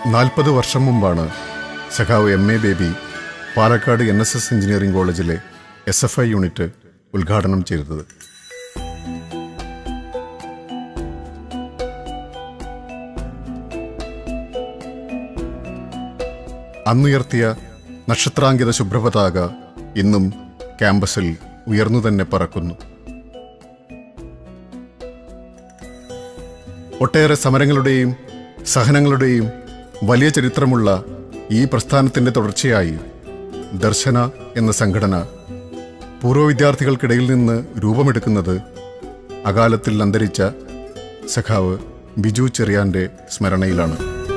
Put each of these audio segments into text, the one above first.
നാൽപ്പത് വർഷം മുമ്പാണ് സഖാവ് M A Baby Palakkad N S S engineering കോളേജിലെ എസ് എഫ് ഐ യൂണിറ്റ് ഉദ്ഘാടനം ചെയ്തത് അന്നുയർത്തിയ നക്ഷത്രാങ്കിത ശുഭ്രപതാക ഇന്നും ക്യാമ്പസിൽ ഉയർന്നു തന്നെ പറക്കുന്നു ഒട്ടേറെ സമരങ്ങളുടെയും സഹനങ്ങളുടെയും വലിയ ചരിത്രമുള്ള ഈ പ്രസ്ഥാനത്തിന്റെ തുടർച്ചയായി ദർശന എന്ന സംഘടന പൂർവ്വ വിദ്യാർത്ഥികൾക്കിടയിൽ നിന്ന് രൂപമെടുക്കുന്നത് അകാലത്തിൽ അന്തരിച്ച സഖാവ് ബിജു ചെറിയാന്റെ സ്മരണയിലാണ്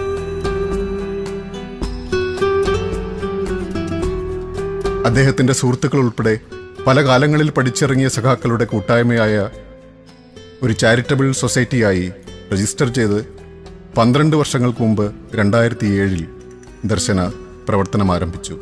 അദ്ദേഹത്തിന്റെ സുഹൃത്തുക്കൾ ഉൾപ്പെടെ പല കാലങ്ങളിൽ പഠിച്ചിറങ്ങിയ സഖാക്കളുടെ കൂട്ടായ്മയായ ഒരു ചാരിറ്റബിൾ സൊസൈറ്റിയായി രജിസ്റ്റർ ചെയ്ത് പന്ത്രണ്ട് വർഷങ്ങൾക്ക് മുമ്പ് രണ്ടായിരത്തി ഏഴിൽ ദർശന പ്രവർത്തനം ആരംഭിച്ചു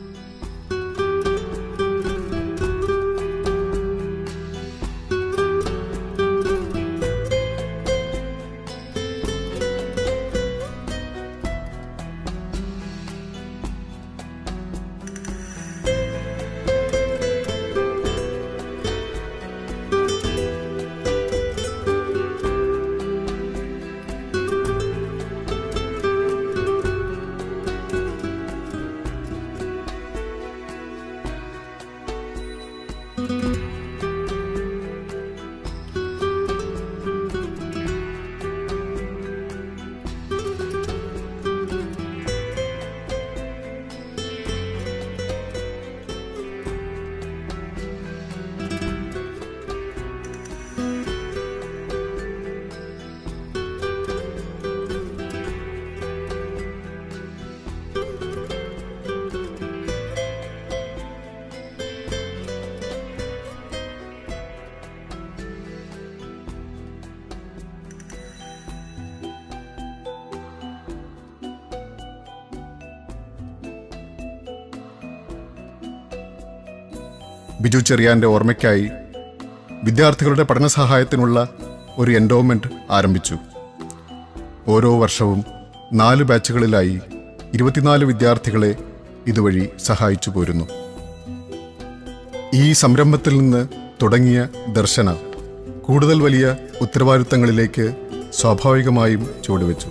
ബിജു ചെറിയാന്റെ ഓർമ്മയ്ക്കായി വിദ്യാർത്ഥികളുടെ പഠന സഹായത്തിനുള്ള ഒരു എൻഡോമെന്റ് ആരംഭിച്ചു ഓരോ വർഷവും നാല് ബാച്ചുകളിലായി ഇരുപത്തിനാല് വിദ്യാർത്ഥികളെ ഇതുവഴി സഹായിച്ചു പോരുന്നു ഈ സംരംഭത്തിൽ നിന്ന് തുടങ്ങിയ ദർശന കൂടുതൽ വലിയ ഉത്തരവാദിത്തങ്ങളിലേക്ക് സ്വാഭാവികമായും ചുവടുവെച്ചു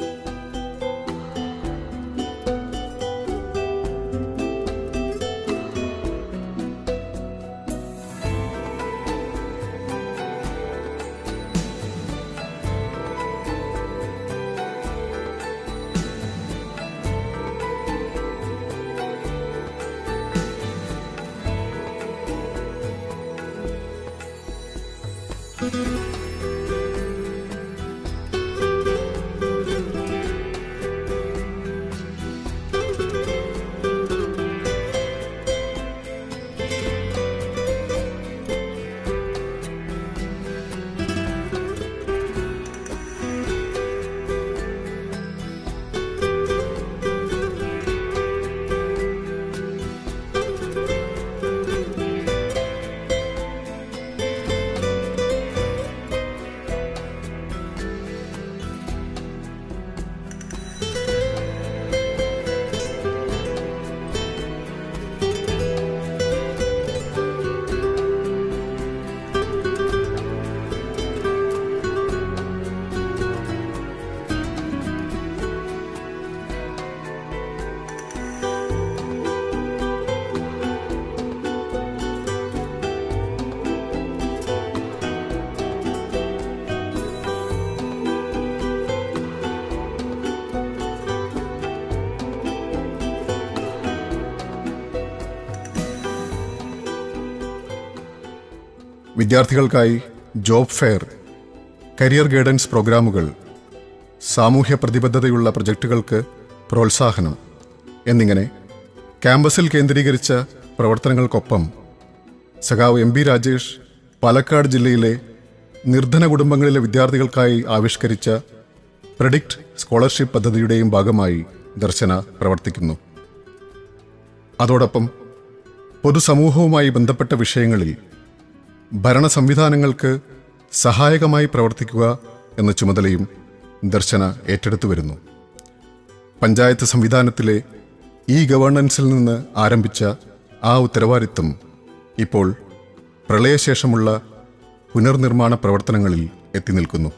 വിദ്യാർത്ഥികൾക്കായി ജോബ് ഫെയർ കരിയർ ഗൈഡൻസ് പ്രോഗ്രാമുകൾ സാമൂഹ്യ പ്രതിബദ്ധതയുള്ള പ്രൊജക്റ്റുകൾക്ക് പ്രോത്സാഹനം എന്നിങ്ങനെ ക്യാമ്പസിൽ കേന്ദ്രീകരിച്ച പ്രവർത്തനങ്ങൾക്കൊപ്പം സഖാവ് എം ബി രാജേഷ് പാലക്കാട് ജില്ലയിലെ നിർധന കുടുംബങ്ങളിലെ വിദ്യാർത്ഥികൾക്കായി ആവിഷ്കരിച്ച പ്രഡിക്റ്റ് സ്കോളർഷിപ്പ് പദ്ധതിയുടെയും ഭാഗമായി ദർശന പ്രവർത്തിക്കുന്നു അതോടൊപ്പം പൊതുസമൂഹവുമായി ബന്ധപ്പെട്ട വിഷയങ്ങളിൽ ഭരണ സംവിധാനങ്ങൾക്ക് സഹായകമായി പ്രവർത്തിക്കുക എന്ന ചുമതലയും ദർശന ഏറ്റെടുത്തു വരുന്നു പഞ്ചായത്ത് സംവിധാനത്തിലെ ഈ ഗവേണൻസിൽ നിന്ന് ആരംഭിച്ച ആ ഉത്തരവാദിത്വം ഇപ്പോൾ പ്രളയശേഷമുള്ള പുനർനിർമ്മാണ പ്രവർത്തനങ്ങളിൽ എത്തി നിൽക്കുന്നു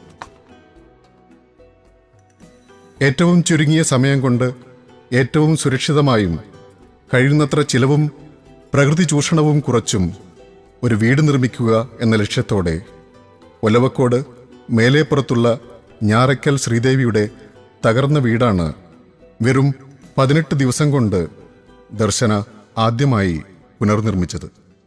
ഏറ്റവും ചുരുങ്ങിയ സമയം കൊണ്ട് ഏറ്റവും സുരക്ഷിതമായും കഴിയുന്നത്ര ചിലവും പ്രകൃതി ചൂഷണവും കുറച്ചും ഒരു വീട് നിർമ്മിക്കുക എന്ന ലക്ഷ്യത്തോടെ ഒലവക്കോട് മേലേപ്പുറത്തുള്ള ഞാറയ്ക്കൽ ശ്രീദേവിയുടെ തകർന്ന വീടാണ് വെറും പതിനെട്ട് ദിവസം കൊണ്ട് ദർശന ആദ്യമായി പുനർനിർമ്മിച്ചത്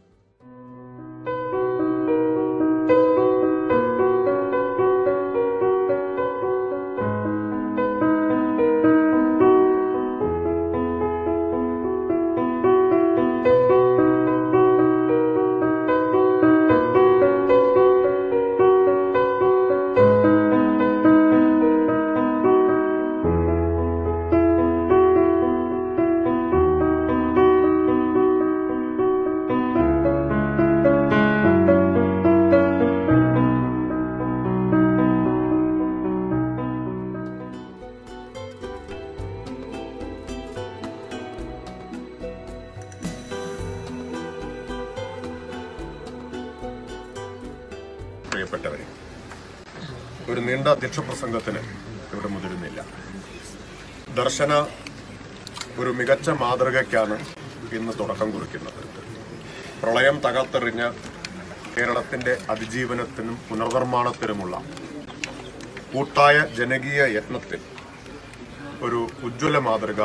പ്രിയപ്പെട്ടവരെ ഒരു നീണ്ട അധ്യക്ഷ പ്രസംഗത്തിന് ഇവിടെ മുതിരുന്നില്ല ദർശന ഒരു മികച്ച മാതൃകയ്ക്കാണ് ഇന്ന് തുടക്കം കുറിക്കുന്നത് പ്രളയം തകർത്തെറിഞ്ഞ കേരളത്തിന്റെ അതിജീവനത്തിനും പുനർനിർമ്മാണത്തിനുമുള്ള കൂട്ടായ ജനകീയ യത്നത്തിൽ ഒരു ഉജ്ജ്വല മാതൃക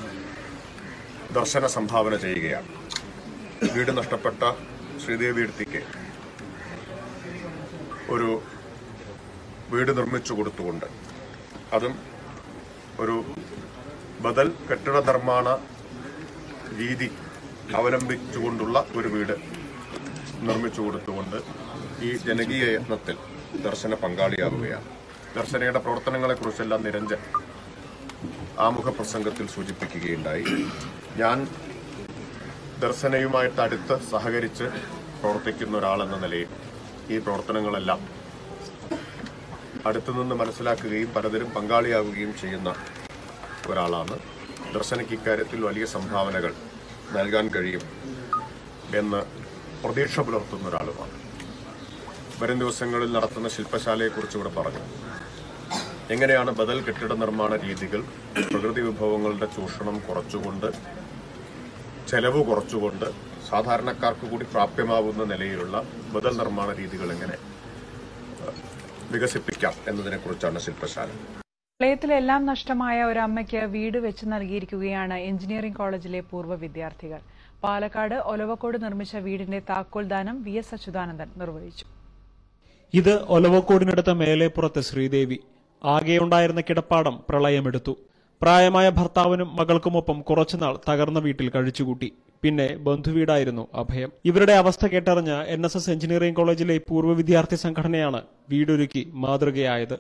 ദർശന സംഭാവന ചെയ്യുകയാണ് വീട് നഷ്ടപ്പെട്ട ശ്രീദേവി എടുത്തിക്ക് ഒരു വീട് നിർമ്മിച്ചു കൊടുത്തുകൊണ്ട് അതും ഒരു ബദൽ കെട്ടിട നിർമ്മാണ രീതി അവലംബിച്ചുകൊണ്ടുള്ള ഒരു വീട് നിർമ്മിച്ചു കൊടുത്തുകൊണ്ട് ഈ ജനകീയ യത്നത്തിൽ ദർശന പങ്കാളിയാവുകയാണ് ദർശനയുടെ പ്രവർത്തനങ്ങളെക്കുറിച്ചെല്ലാം നിരഞ്ജൻ ആമുഖ പ്രസംഗത്തിൽ സൂചിപ്പിക്കുകയുണ്ടായി ഞാൻ ദർശനയുമായിട്ട് അടുത്ത് സഹകരിച്ച് പ്രവർത്തിക്കുന്ന ഒരാളെന്ന നിലയിൽ ഈ പ്രവർത്തനങ്ങളെല്ലാം അടുത്തുനിന്ന് മനസ്സിലാക്കുകയും പലതരം പങ്കാളിയാവുകയും ചെയ്യുന്ന ഒരാളാണ് ദർശനയ്ക്ക് ഇക്കാര്യത്തിൽ വലിയ സംഭാവനകൾ നൽകാൻ കഴിയും എന്ന് പ്രതീക്ഷ പുലർത്തുന്ന ഒരാളുമാണ് വരും ദിവസങ്ങളിൽ നടത്തുന്ന ശില്പശാലയെക്കുറിച്ച് ഇവിടെ പറഞ്ഞു എങ്ങനെയാണ് ബദൽ കെട്ടിട നിർമ്മാണ രീതികൾ പ്രകൃതി വിഭവങ്ങളുടെ ചൂഷണം കുറച്ചുകൊണ്ട് ചെലവ് കുറച്ചുകൊണ്ട് സാധാരണക്കാർക്ക് കൂടി പ്രാപ്യമാവുന്ന നിലയിലുള്ള ബദൽ നിർമ്മാണ രീതികൾ എങ്ങനെ ഏഹ്, വികസിപ്പിക്കാം എന്നതിനെക്കുറിച്ചാണ് ശില്പശാല പ്രളയത്തിലെല്ലാം നഷ്ടമായ ഒരു അമ്മയ്ക്ക് വീട് വെച്ച് നൽകിയിരിക്കുകയാണ് എഞ്ചിനീയറിംഗ് കോളേജിലെ പൂർവ്വ വിദ്യാർത്ഥികൾ പാലക്കാട് ഒലവക്കോട് നിർമ്മിച്ച വീടിന്റെ താക്കോൽ ദാനം വി എസ് അച്യുതാനന്ദൻ നിർവഹിച്ചു ഇത് ഒലവക്കോടിനടുത്ത മേലേപ്പുറത്ത് ശ്രീദേവി ആകെയുണ്ടായിരുന്ന കിടപ്പാടം പ്രളയമെടുത്തു പ്രായമായ ഭർത്താവിനും മകൾക്കുമൊപ്പം കുറച്ചുനാൾ തകർന്ന വീട്ടിൽ കഴിച്ചുകൂട്ടി പിന്നെ ബന്ധുവീടായിരുന്നു അഭയം ഇവരുടെ അവസ്ഥ കേട്ടറിഞ്ഞ എൻ എസ് എസ് എഞ്ചിനീയറിംഗ് കോളേജിലെ പൂർവ്വ വിദ്യാർത്ഥി സംഘടനയാണ് വീടൊരുക്കി മാതൃകയായത്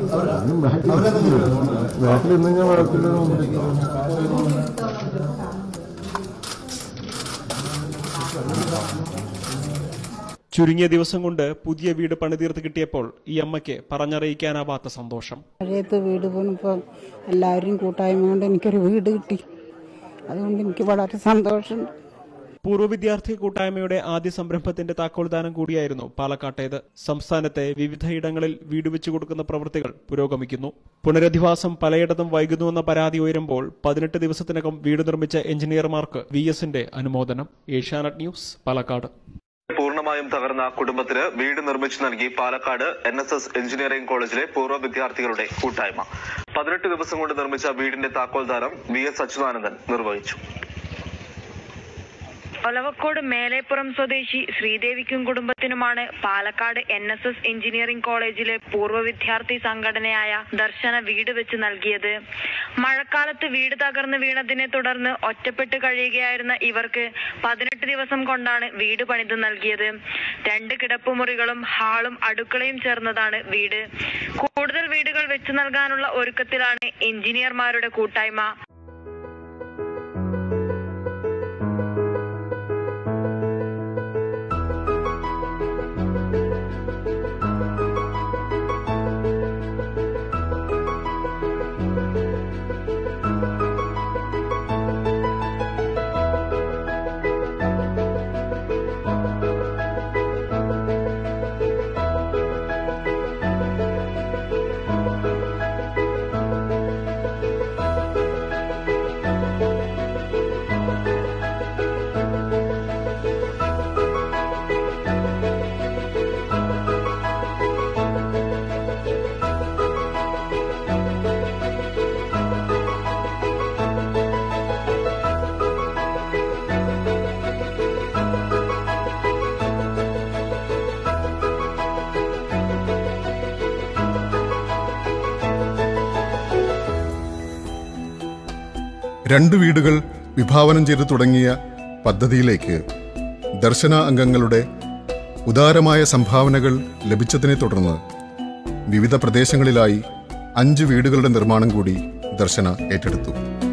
ചുരുങ്ങിയ ദിവസം കൊണ്ട് പുതിയ വീട് പണിതീർത്ത് കിട്ടിയപ്പോൾ ഈ അമ്മയ്ക്ക് പറഞ്ഞറിയിക്കാനാവാത്ത സന്തോഷം മഴയത്ത് വീട് പോണപ്പോൾ എല്ലാവരും കൂട്ടായ്മ കൊണ്ട് എനിക്കൊരു വീട് കിട്ടി അതുകൊണ്ട് എനിക്ക് വളരെ സന്തോഷം പൂർവ്വ വിദ്യാർത്ഥി കൂട്ടായ്മയുടെ ആദ്യ സംരംഭത്തിന്റെ താക്കോൽദാനം കൂടിയായിരുന്നു പാലക്കാട്ടേത് സംസ്ഥാനത്തെ വിവിധയിടങ്ങളിൽ വീട് വെച്ചു കൊടുക്കുന്ന പ്രവൃത്തികൾ പുരോഗമിക്കുന്നു പുനരധിവാസം പലയിടത്തും വൈകുന്നുവെന്ന പരാതി ഉയരുമ്പോൾ പതിനെട്ട് ദിവസത്തിനകം വീട് നിർമ്മിച്ച എഞ്ചിനീയർമാർക്ക് വി എസിന്റെ അനുമോദനം ഏഷ്യാനെറ്റ് ന്യൂസ് പാലക്കാട് പൂർണ്ണമായും തകർന്ന കുടുംബത്തിന് വീട് നിർമ്മിച്ചു നൽകി Palakkad N S S engineering കോളേജിലെ പൂർവ്വ വിദ്യാർത്ഥികളുടെ കൂട്ടായ്മ പതിനെട്ട് ദിവസം കൊണ്ട് നിർമ്മിച്ച വീടിന്റെ താക്കോൽദാനം വി എസ് അച്യുതാനന്ദൻ നിർവഹിച്ചു ഒലവക്കോട് മേലേപ്പുറം സ്വദേശി ശ്രീദേവിക്കും കുടുംബത്തിനുമാണ് Palakkad N S S engineering കോളേജിലെ പൂർവ്വ വിദ്യാർത്ഥി സംഘടനയായ ദർശന വീട് വെച്ച് നൽകിയത് മഴക്കാലത്ത് വീട് തകർന്ന് വീണതിനെ തുടർന്ന് ഒറ്റപ്പെട്ട് കഴിയുകയായിരുന്ന ഇവർക്ക് പതിനെട്ട് ദിവസം കൊണ്ടാണ് വീട് പണിത് നൽകിയത് രണ്ട് കിടപ്പുമുറികളും ഹാളും അടുക്കളയും ചേർന്നതാണ് വീട് കൂടുതൽ വീടുകൾ വെച്ച് നൽകാനുള്ള ഒരുക്കത്തിലാണ് എഞ്ചിനീയർമാരുടെ കൂട്ടായ്മ രണ്ട് വീടുകൾ വിഭാവനം ചെയ്തു തുടങ്ങിയ പദ്ധതിയിലേക്ക് ദർശന അംഗങ്ങളുടെ ഉദാരമായ സംഭാവനകൾ ലഭിച്ചതിനെ തുടർന്ന് വിവിധ പ്രദേശങ്ങളിലായി അഞ്ച് വീടുകളുടെ നിർമ്മാണം കൂടി ദർശന ഏറ്റെടുത്തു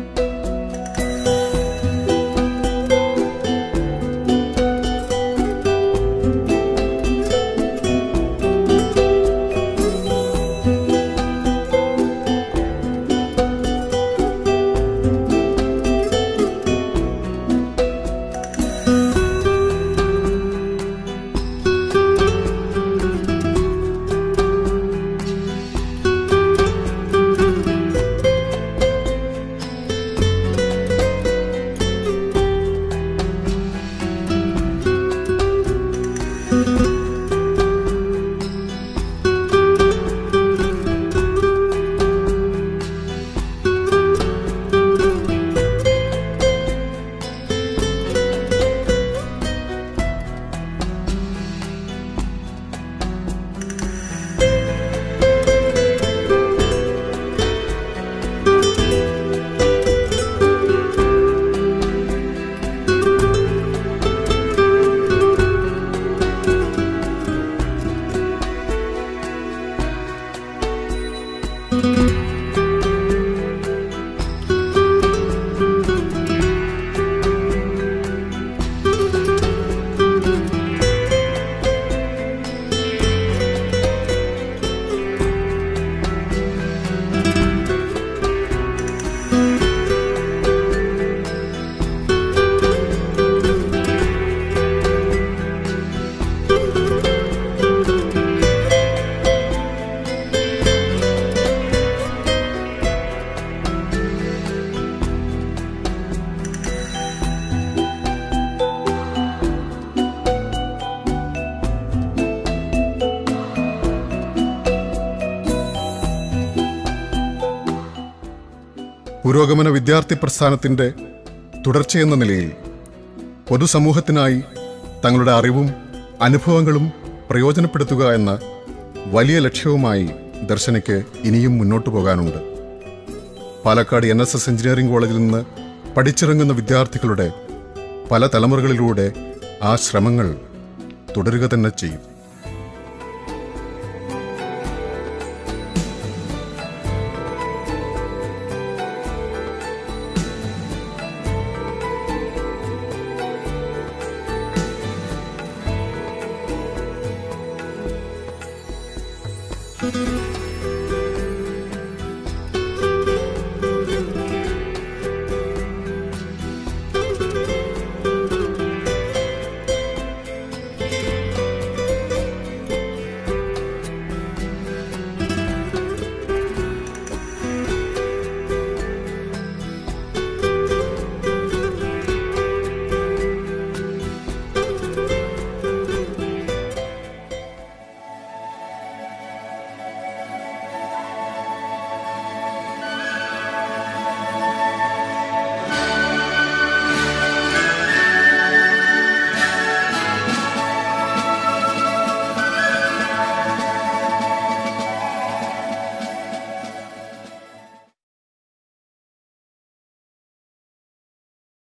പുരോഗമന വിദ്യാർത്ഥി പ്രസ്ഥാനത്തിന്റെ തുടർച്ചയെന്ന നിലയിൽ പൊതുസമൂഹത്തിനായി തങ്ങളുടെ അറിവും അനുഭവങ്ങളും പ്രയോജനപ്പെടുത്തുക എന്ന വലിയ ലക്ഷ്യവുമായി ദർശനയ്ക്ക് ഇനിയും മുന്നോട്ടു പോകാനുണ്ട് Palakkad N S S engineering കോളേജിൽ നിന്ന് പഠിച്ചിറങ്ങുന്ന വിദ്യാർത്ഥികളുടെ പല തലമുറകളിലൂടെ ആ ശ്രമങ്ങൾ തുടരുക തന്നെ ചെയ്യും thank you